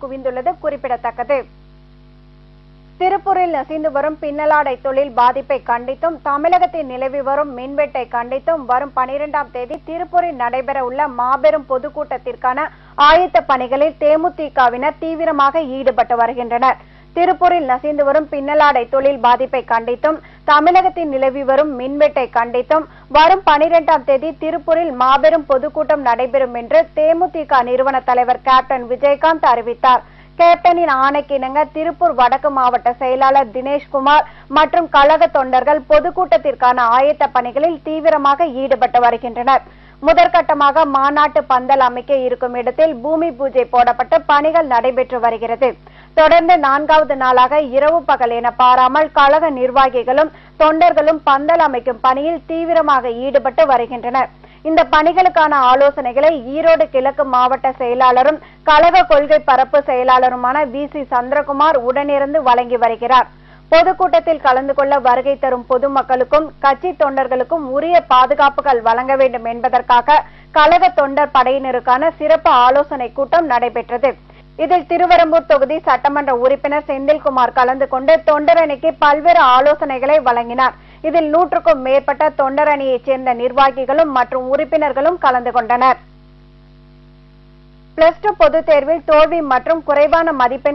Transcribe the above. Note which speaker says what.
Speaker 1: குவிந்துள்ளது குறிப்பிடத்தக்கது திருப்பூரில் நசிந்து வரும் பின்னலாடை தொழில் பாதிப்பை கண்டித்தும் தமிழகத்தில் நிலவி வரும் மின்வெட்டை கண்டித்தும் வரும் பனிரெண்டாம் தேதி திருப்பூரில் நடைபெற உள்ள மாபெரும் பொதுக்கூட்டத்திற்கான ஆயத்த பணிகளில் தேமுதிகவினர் தீவிரமாக ஈடுபட்டு வருகின்றனர் திருப்பூரில் நசிந்து வரும் பின்னலாடை தொழில் பாதிப்பை கண்டித்தும் தமிழகத்தில் நிலவி வரும் மின்வெட்டை கண்டித்தும் வரும் பனிரெண்டாம் தேதி திருப்பூரில் மாபெரும் பொதுக்கூட்டம் நடைபெறும் என்று தேமுதிக நிறுவன தலைவர் கேப்டன் விஜயகாந்த் அறிவித்தார் கேப்டனின் ஆணைக்கிணங்க திருப்பூர் வடக்கு மாவட்ட செயலாளர் தினேஷ்குமார் மற்றும் கழக தொண்டர்கள் பொதுக்கூட்டத்திற்கான ஆயத்த பணிகளில் தீவிரமாக ஈடுபட்டு வருகின்றனர் முதற்கட்டமாக மாநாட்டு பந்தல் அமைக்க இருக்கும் இடத்தில் பூமி பூஜை போடப்பட்டு பணிகள் நடைபெற்று வருகிறது தொடர்ந்து நான்காவது நாளாக இரவு பகல் என பாராமல் கழக நிர்வாகிகளும் தொண்டர்களும் பந்தல் அமைக்கும் பணியில் தீவிரமாக ஈடுபட்டு வருகின்றனர் இந்த பணிகளுக்கான ஆலோசனைகளை ஈரோடு கிழக்கு மாவட்ட செயலாளரும் கழக கொள்கை பரப்பு செயலாளருமான வி சி சந்திரகுமார் உடனிருந்து வழங்கி வருகிறார் பொதுக்கூட்டத்தில் கலந்து கொள்ள வருகை தரும் பொதுமக்களுக்கும் கட்சி தொண்டர்களுக்கும் உரிய பாதுகாப்புகள் வழங்க வேண்டும் என்பதற்காக கழக தொண்டர் படையினருக்கான சிறப்பு ஆலோசனை கூட்டம் நடைபெற்றது இதில் திருவரம்பூர் தொகுதி சட்டமன்ற உறுப்பினர் செந்தில்குமார் கலந்து கொண்டு தொண்டரணிக்கு பல்வேறு ஆலோசனைகளை வழங்கினார் இதில் நூற்றுக்கும் மேற்பட்ட தொண்டரணியைச் சேர்ந்த நிர்வாகிகளும் மற்றும் உறுப்பினர்களும் கலந்து கொண்டனர் பிளஸ் டூ பொதுத் தேர்வில் தோல்வி மற்றும் குறைவான மதிப்பெண்